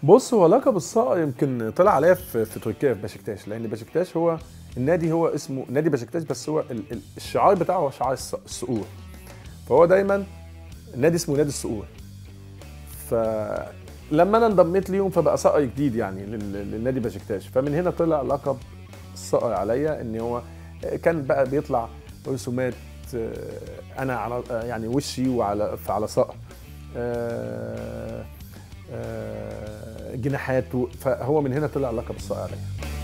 بص هو لقب الصقر يمكن طلع عليا في, في تركيا في بشكتاش لان بشكتاش هو النادي هو اسمه نادي بشكتاش بس هو ال- ال- الشعار بتاعه هو شعار الص- الصقور فهو دايما النادي اسمه نادي الصقور فلما انا انضميت ليهم فبقى صقر جديد يعني لل- للنادي بشكتاش فمن هنا طلع لقب الصقر عليا ان هو كان بقى بيطلع رسومات آه، انا على آه، يعني وشي وعلى على صقر آه، آه، جناحاته فهو من هنا طلع لقب الصقر عليا